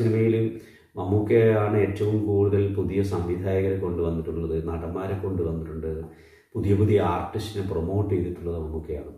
സിനിമയിൽ മമ്മൂക്കയാണ് ഏറ്റവും കൂടുതൽ പുതിയ സംവിധായകരെ കൊണ്ടുവന്നിട്ടുള്ളത് നടന്മാരെ കൊണ്ടുവന്നിട്ടുണ്ട് പുതിയ പുതിയ ആർട്ടിസ്റ്റിനെ പ്രൊമോട്ട് ചെയ്തിട്ടുള്ളത് മമ്മൂക്കയാണ്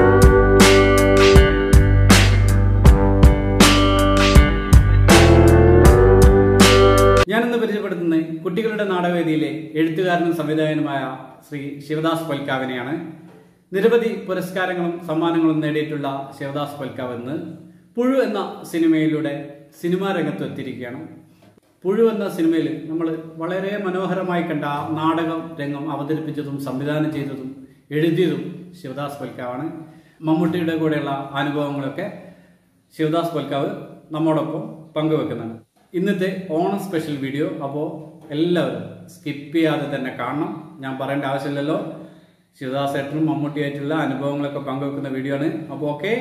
ഞാനിന്ന് പരിചയപ്പെടുത്തുന്നത് കുട്ടികളുടെ നാടകവേദിയിലെ എഴുത്തുകാരനും സംവിധായകനുമായ ശ്രീ ശിവദാസ് പൽക്കാവിനെയാണ് നിരവധി പുരസ്കാരങ്ങളും സമ്മാനങ്ങളും നേടിയിട്ടുള്ള ശിവദാസ് പൽക്കാവ് ഇന്ന് പുഴു എന്ന സിനിമയിലൂടെ സിനിമാ രംഗത്ത് എത്തിയിരിക്കുകയാണ് പുഴു എന്ന സിനിമയിൽ നമ്മൾ വളരെ മനോഹരമായി കണ്ട ആ നാടകം രംഗം അവതരിപ്പിച്ചതും സംവിധാനം ചെയ്തതും എഴുതിയതും ശിവദാസ് പൽക്കാവാണ് മമ്മൂട്ടിയുടെ കൂടെയുള്ള അനുഭവങ്ങളൊക്കെ ശിവദാസ് പൽക്കാവ് നമ്മോടൊപ്പം പങ്കുവെക്കുന്നുണ്ട് ഇന്നത്തെ ഓണം സ്പെഷ്യൽ വീഡിയോ അപ്പോൾ എല്ലാവരും സ്കിപ്പ് ചെയ്യാതെ തന്നെ കാണണം ഞാൻ പറയേണ്ട ആവശ്യമില്ലല്ലോ ശിവദാസ് ഏട്ടനും മമ്മൂട്ടിയായിട്ടുള്ള അനുഭവങ്ങളൊക്കെ പങ്കുവെക്കുന്ന വീഡിയോ ആണ് അപ്പോൾ ഓക്കെ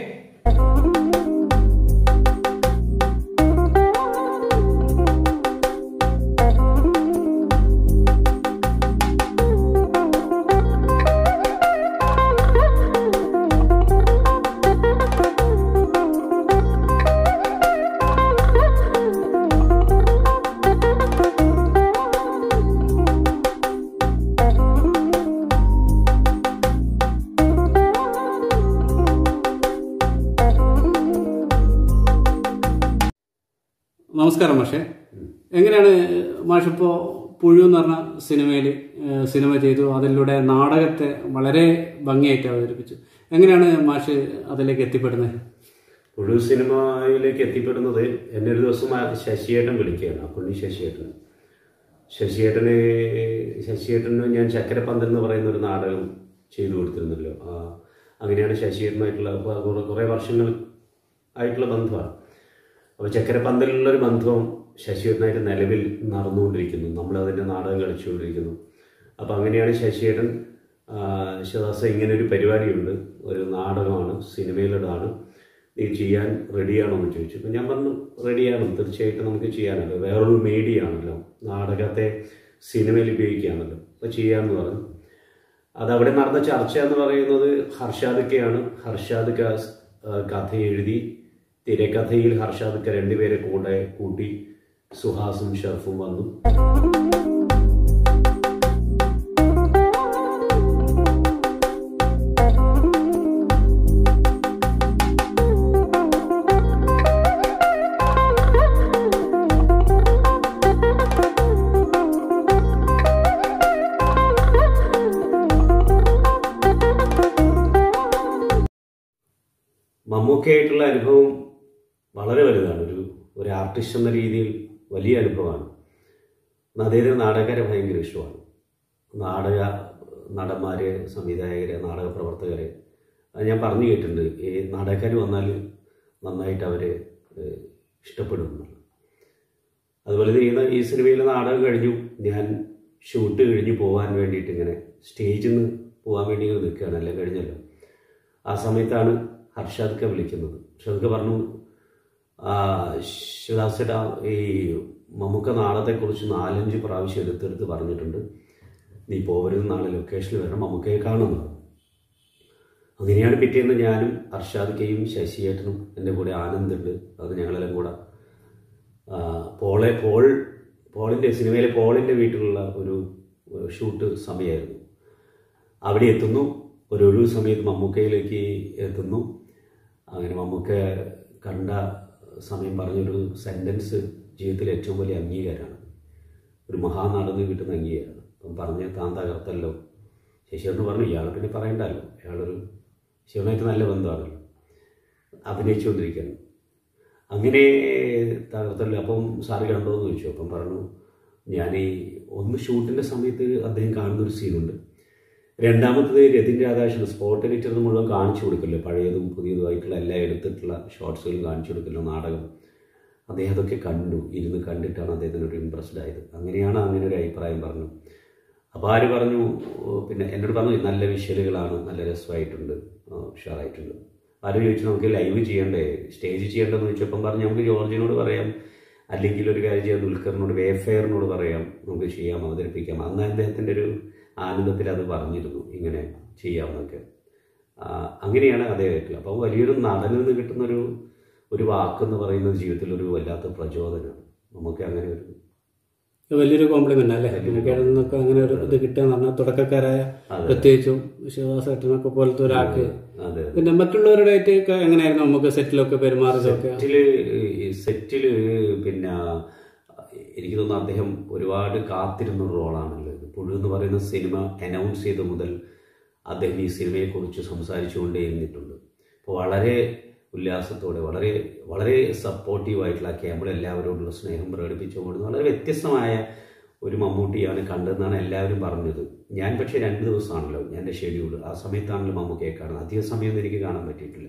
നമസ്കാരം മാഷെ എങ്ങനെയാണ് മാഷിപ്പോ പുഴു എന്ന് പറഞ്ഞ സിനിമയിൽ സിനിമ ചെയ്തു അതിലൂടെ നാടകത്തെ വളരെ ഭംഗിയായിട്ട് അവതരിപ്പിച്ചു എങ്ങനെയാണ് മാഷ് അതിലേക്ക് എത്തിപ്പെടുന്നത് പുഴു സിനിമയിലേക്ക് എത്തിപ്പെടുന്നത് എന്നെ ഒരു ദിവസം ആ ശശിയേട്ടൻ വിളിക്കുകയാണ് ആ പുണ്ണി ശശിയേട്ടൻ ശശിയേട്ടന് ശശിയേട്ടന് ഞാൻ ചക്കരപ്പന്തൽ എന്ന് പറയുന്ന ഒരു നാടകം ചെയ്തു കൊടുത്തിരുന്നല്ലോ ആ, അങ്ങനെയാണ് ശശിയേട്ടനുമായിട്ടുള്ള കുറെ- കുറെ- കുറേ വർഷങ്ങൾ ആയിട്ടുള്ള ബന്ധമാണ് അപ്പോൾ ചക്കരപ്പന്തലിലുള്ള ഒരു ബന്ധവും ശശിയേട്ടനായിട്ട് നിലവിൽ നടന്നുകൊണ്ടിരിക്കുന്നു നമ്മൾ അതിൻ്റെ നാടകം കളിച്ചുകൊണ്ടിരിക്കുന്നു അപ്പോൾ അങ്ങനെയാണ് ശശിയേട്ടൻ ആ, ശിവദാസ ഇങ്ങനെ ഒരു പരിപാടിയുണ്ട് ഒരു നാടകമാണ് സിനിമയിലുള്ളതാണ് നീ ചെയ്യാൻ റെഡിയാണോ എന്ന് ചോദിച്ചു അപ്പം ഞാൻ പറഞ്ഞു റെഡിയാണ് തീർച്ചയായിട്ടും നമുക്ക് ചെയ്യാനല്ലോ വേറൊരു മീഡിയ ആണല്ലോ നാടകത്തെ സിനിമയിൽ ഉപയോഗിക്കുകയാണല്ലോ അപ്പോൾ ചെയ്യാമെന്ന് പറഞ്ഞു അതവിടെ നടന്ന ചർച്ച എന്ന് പറയുന്നത് ഹർഷാദൊക്കെയാണ് ഹർഷാദ് ക- ആ, കഥ എഴുതി തിരക്കഥയിൽ ഹർഷാദൊക്കെ രണ്ടുപേരെ കൂടെ കൂട്ടി സുഹാസും ഷർഫും വന്നു മമ്മൂക്കയായിട്ടുള്ള അനുഭവം വളരെ വലുതാണ് ഒരു ഒരു ആർട്ടിസ്റ്റ് എന്ന രീതിയിൽ വലിയ അനുഭവമാണ് അദ്ദേഹത്തിന് നാടകരെ ഭയങ്കര ഇഷ്ടമാണ് നാടക നടന്മാരെ സംവിധായകരെ നാടക പ്രവർത്തകരെ അത് ഞാൻ പറഞ്ഞു കേട്ടിട്ടുണ്ട് ഈ നാടകക്കാർ വന്നാൽ നന്നായിട്ട് അവരെ ഏഹ്, ഇഷ്ടപ്പെടും എന്നുള്ളത്. അതുപോലെ ചെയ്യുന്ന ഈ സിനിമയിലെ നാടകം കഴിഞ്ഞു ഞാൻ ഷൂട്ട് കഴിഞ്ഞ് പോകാൻ വേണ്ടിയിട്ട് ഇങ്ങനെ സ്റ്റേജിൽ നിന്ന് പോകാൻ വേണ്ടി ഇങ്ങനെ നിൽക്കുകയാണ് എല്ലാം കഴിഞ്ഞല്ലോ ആ സമയത്താണ് ഹർഷാദ്ക്ക വിളിക്കുന്നത് ഹർഷാദ്ക്ക പറഞ്ഞു ആ, ശിവദാസേട്ടാ ഈ മമ്മൂക്ക നാളത്തെക്കുറിച്ച് നാലഞ്ച് പ്രാവശ്യം എടുത്തെടുത്ത് പറഞ്ഞിട്ടുണ്ട് നീ പോകരുത് നാളെ ലൊക്കേഷനിൽ വരണം മമ്മൂക്കയെ കാണുന്നത് അങ്ങനെയാണ് പിറ്റേന്ന് ഞാനും അർഷാദ്ക്കയും ശശിയേട്ടനും എൻ്റെ കൂടെ ആനന്ദുണ്ട് അത് ഞങ്ങളെല്ലാം കൂടെ ആ, പോളെ പോൾ പോളിൻ്റെ സിനിമയിലെ പോളിൻ്റെ വീട്ടിലുള്ള ഒരു ഏഹ്, ഷൂട്ട് സമയമായിരുന്നു അവിടെ എത്തുന്നു ഒരു ഒഴിവ് സമയത്ത് മമ്മൂക്കയിലേക്ക് എത്തുന്നു അങ്ങനെ മമ്മൂക്ക കണ്ട സമയം പറഞ്ഞൊരു സെൻറ്റൻസ് ജീവിതത്തിലെ ഏറ്റവും വലിയ അംഗീകാരമാണ് ഒരു മഹാനടന് കിട്ടുന്ന അംഗീകാരമാണ് അപ്പം പറഞ്ഞ താൻ തകർത്തല്ലോ ശശിധരൻ പറഞ്ഞു ഇയാൾ പിന്നെ പറയണ്ടല്ലോ അയാളൊരു ശിവനായിട്ട് നല്ല ബന്ധമാണല്ലോ അഭിനയിച്ചുകൊണ്ടിരിക്കുകയാണ് അങ്ങനെ തകർത്തല്ലോ അപ്പം സാറ് കണ്ടോ എന്ന് ചോദിച്ചു അപ്പം പറഞ്ഞു ഞാൻ ഈ ഒന്ന് ഷൂട്ടിൻ്റെ സമയത്ത് അദ്ദേഹം കാണുന്നൊരു സീനുണ്ട് രണ്ടാമത്തത് രതിൻ രാധാകൃഷ്ണൻ സ്പോട്ട് എഡിറ്റർ മുഴുവൻ കാണിച്ചു കൊടുക്കല്ലോ പഴയതും പുതിയതുമായിട്ടുള്ള എല്ലാം എടുത്തിട്ടുള്ള ഷോർട്സുകളും കാണിച്ചു കൊടുക്കല്ലോ നാടകം അദ്ദേഹം അതൊക്കെ കണ്ടു ഇരുന്ന് കണ്ടിട്ടാണ് അദ്ദേഹത്തിനൊരു ഇമ്പ്രസ്ഡ് ആയത് അങ്ങനെയാണ് അങ്ങനെ ഒരു അഭിപ്രായം പറഞ്ഞു അപ്പോൾ ആര് പറഞ്ഞു ഓ, പിന്നെ എന്നോട് പറഞ്ഞു നല്ല വിഷ്വലുകളാണ് നല്ല രസമായിട്ടുണ്ട് ആ, ഉഷാറായിട്ടുണ്ട് ആര് ചോദിച്ചു നമുക്ക് ലൈവ് ചെയ്യണ്ടേ സ്റ്റേജ് ചെയ്യണ്ടെന്ന് ചോദിച്ചപ്പം പറഞ്ഞു നമുക്ക് ജോർജിനോട് പറയാം അല്ലെങ്കിൽ ഒരു കാര്യം ചെയ്യാം ദുൽഖറിനോട് വേഫെയറിനോട് പറയാം നമുക്ക് ചെയ്യാം അവതരിപ്പിക്കാം അന്ന് അദ്ദേഹത്തിൻ്റെ ഒരു ആനന്ദത്തിൽ അത് പറഞ്ഞിരുന്നു ഇങ്ങനെ ചെയ്യാമെന്നൊക്കെ ആ, അങ്ങനെയാണ് അദ്ദേഹമായിട്ടുള്ളത് അപ്പോൾ വലിയൊരു നടനിൽ നിന്ന് കിട്ടുന്നൊരു ഒരു വാക്കെന്ന് പറയുന്നത് ജീവിതത്തിൽ ഒരു വല്ലാത്ത പ്രചോദനമാണ് നമുക്ക് അങ്ങനെ ഒരു ഇത് വലിയൊരു കോംപ്ലിമെന്റ് അല്ലേ എനിക്കതിൽ നിന്നൊക്കെ അങ്ങനെ ഒരു ഇത് കിട്ടുക എന്ന് പറഞ്ഞാൽ തുടക്കക്കാരായ അതെ. പ്രത്യേകിച്ചും ശിവദാസ് ഏട്ടനൊക്കെ പോലത്തെ ഒരാൾക്ക് അതെ പിന്നെ മറ്റുള്ളവരുടെ ആയിട്ട് ഒക്കെ എങ്ങനെയായിരുന്നു നമുക്ക് സെറ്റിലൊക്കെ പെരുമാറുന്നതൊക്കെ സെറ്റില് ഈ സെറ്റില് പിന്നെ എനിക്ക് തോന്നുന്നു അദ്ദേഹം ഒരുപാട് കാത്തിരുന്ന ഒരു റോളാണല്ലോ ഇത് പുഴു എന്ന് പറയുന്ന സിനിമ അനൗൺസ് ചെയ്ത മുതൽ അദ്ദേഹം ഈ സിനിമയെക്കുറിച്ച് സംസാരിച്ചുകൊണ്ടേ ഇരുന്നിട്ടുണ്ട് അപ്പോൾ വളരെ ഉല്ലാസത്തോടെ വളരെ വളരെ സപ്പോർട്ടീവായിട്ടുള്ള ക്യാമ്പിൾ എല്ലാവരോടുള്ള സ്നേഹം പ്രകടിപ്പിച്ചുകൊണ്ട് വളരെ വ്യത്യസ്തമായ ഒരു മമ്മൂട്ടിയാണ് കണ്ടതെന്നാണ് എല്ലാവരും പറഞ്ഞത് ഞാൻ പക്ഷേ രണ്ട് ദിവസമാണല്ലോ എൻ്റെ ഷെഡ്യൂൾ ആ സമയത്താണല്ലോ മമ്മൂക്കയെ കാണുന്നത് അധിക സമയമൊന്നും എനിക്ക് കാണാൻ പറ്റിയിട്ടില്ല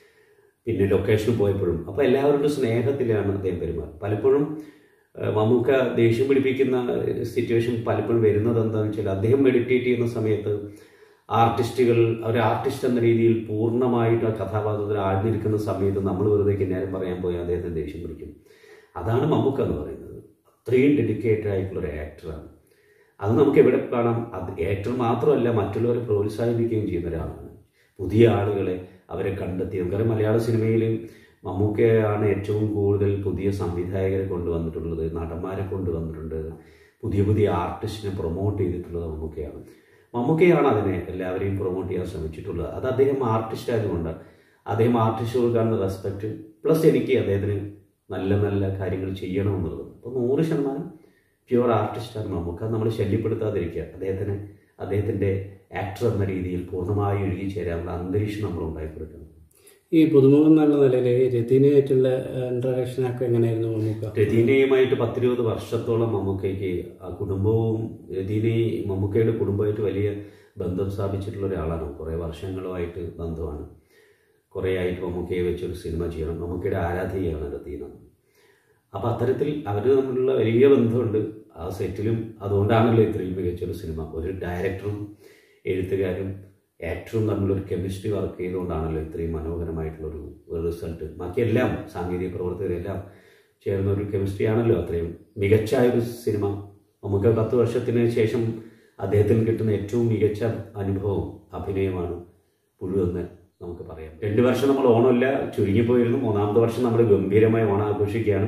പിന്നെ ലൊക്കേഷനിൽ പോയപ്പോഴും അപ്പോൾ എല്ലാവരുടെ സ്നേഹത്തിലാണ് അദ്ദേഹം പെരുമാറുന്നത് പലപ്പോഴും ഏഹ്, മമ്മൂക്ക ദേഷ്യം പിടിപ്പിക്കുന്ന സിറ്റുവേഷൻ പലപ്പോഴും വരുന്നത് എന്താണെന്ന് വെച്ചാൽ അദ്ദേഹം മെഡിറ്റേറ്റ് ചെയ്യുന്ന സമയത്ത് ആർട്ടിസ്റ്റുകൾ ഒരു ആർട്ടിസ്റ്റ് എന്ന രീതിയിൽ പൂർണ്ണമായിട്ട് ആ കഥാപാത്രത്തിൽ ആഴ്ന്നിരിക്കുന്ന സമയത്ത് നമ്മൾ വെറുതെ കിന്നാരം പറയാൻ പോയി അദ്ദേഹത്തിന് ദേഷ്യം പിടിക്കും അതാണ് മമ്മൂക്ക എന്ന് പറയുന്നത് അത്രയും ഡെഡിക്കേറ്റഡ് ആയിട്ടുള്ള ഒരു ആക്ടറാണ് അത് നമുക്ക് എവിടെ കാണാം അത് ആക്ടർ മാത്രമല്ല മറ്റുള്ളവരെ പ്രോത്സാഹിപ്പിക്കുകയും ചെയ്യുന്ന ഒരാളാണ് പുതിയ ആളുകളെ അവരെ കണ്ടെത്തി നമുക്കറിയാം മലയാള സിനിമയിൽ മമ്മൂക്കയാണ് ഏറ്റവും കൂടുതൽ പുതിയ സംവിധായകരെ കൊണ്ടുവന്നിട്ടുള്ളത് നടന്മാരെ കൊണ്ടുവന്നിട്ടുണ്ട് പുതിയ പുതിയ ആർട്ടിസ്റ്റിനെ പ്രൊമോട്ട് ചെയ്തിട്ടുള്ളത് മമ്മൂക്കയാണ് മമ്മൂക്കയാണ് അതിനെ എല്ലാവരെയും പ്രൊമോട്ട് ചെയ്യാൻ ശ്രമിച്ചിട്ടുള്ളത് അത് അദ്ദേഹം ആർട്ടിസ്റ്റ് ആയതുകൊണ്ട് അദ്ദേഹം ആർട്ടിസ്റ്റുകൾക്ക് കാണുന്ന റെസ്പെക്റ്റ് പ്ലസ് എനിക്ക് അദ്ദേഹത്തിന് നല്ല നല്ല കാര്യങ്ങൾ ചെയ്യണമെന്നുള്ളത് അപ്പോൾ നൂറ് ശതമാനം പ്യുവർ ആർട്ടിസ്റ്റാണ് മമ്മൂക്ക അത് നമ്മൾ ശല്യപ്പെടുത്താതിരിക്കുക അദ്ദേഹത്തിന് അദ്ദേഹത്തിൻ്റെ ആക്ടർ എന്ന രീതിയിൽ പൂർണ്ണമായി ഒഴുകി ചേരാനുള്ള അന്തരീക്ഷം നമ്മൾ ഉണ്ടാക്കിക്കൊടുക്കണം ഈ പുതുമുഖം എന്നുള്ള നിലയിൽ രതിനായിട്ടുള്ള ഇൻട്രഡക്ഷനൊക്കെ എങ്ങനെയായിരുന്നു നമുക്ക് രതീനയുമായിട്ട് പത്തിരുപത് വർഷത്തോളം മമ്മൂക്കയ്ക്ക് ആ കുടുംബവും രതീനയും മമ്മൂക്കയുടെ കുടുംബമായിട്ട് വലിയ ബന്ധം സ്ഥാപിച്ചിട്ടുള്ള ഒരാളാണ് കുറേ വർഷങ്ങളുമായിട്ട് ബന്ധമാണ് കുറേ ആയിട്ട് മമ്മൂക്കയെ വെച്ചൊരു സിനിമ ചെയ്യണം മമ്മൂക്കയുടെ ആരാധികയാണ് രതീന അപ്പോൾ അത്തരത്തിൽ അവർ തമ്മിലുള്ള വലിയ ബന്ധമുണ്ട് ആ സെറ്റിലും അതുകൊണ്ടാണല്ലോ ഇത്രയും മികച്ചൊരു സിനിമ ഒരു ഡയറക്ടറും എഴുത്തുകാരും ആക്ടറും തമ്മിലൊരു കെമിസ്ട്രി വർക്ക് ചെയ്തുകൊണ്ടാണല്ലോ ഇത്രയും മനോഹരമായിട്ടുള്ളൊരു റിസൾട്ട് ബാക്കിയെല്ലാം സാങ്കേതിക പ്രവർത്തകരെല്ലാം ചേർന്ന ഒരു കെമിസ്ട്രി ആണല്ലോ അത്രയും മികച്ച ഒരു സിനിമ നമുക്ക് പത്ത് വർഷത്തിന് ശേഷം അദ്ദേഹത്തിന് കിട്ടുന്ന ഏറ്റവും മികച്ച അനുഭവം അഭിനയമാണ് പുഴു എന്ന് നമുക്ക് പറയാം രണ്ട് വർഷം നമ്മൾ ഓണമില്ല ചുരുങ്ങിപ്പോയിരുന്നു മൂന്നാമത്തെ വർഷം നമ്മൾ ഗംഭീരമായി ഓണം ആഘോഷിക്കുകയാണ്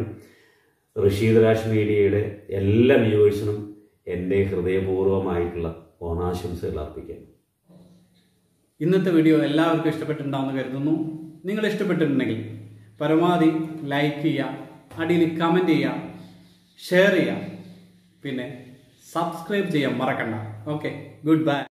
റഷീദ് രാഷ് മീഡിയയുടെ എല്ലാ വ്യൂവേഴ്സിനും എൻ്റെ ഹൃദയപൂർവ്വമായിട്ടുള്ള ഓണാശംസകൾ അർപ്പിക്കാം ഇന്നത്തെ വീഡിയോ എല്ലാവർക്കും ഇഷ്ടപ്പെട്ടിട്ടുണ്ടാവുമെന്ന് കരുതുന്നു നിങ്ങൾ ഇഷ്ടപ്പെട്ടിട്ടുണ്ടെങ്കിൽ പരമാവധി ലൈക്ക് ചെയ്യുക അടിയിൽ കമൻറ്റ് ചെയ്യുക ഷെയർ ചെയ്യുക പിന്നെ സബ്സ്ക്രൈബ് ചെയ്യാൻ മറക്കണ്ട ഓക്കെ ഗുഡ് ബൈ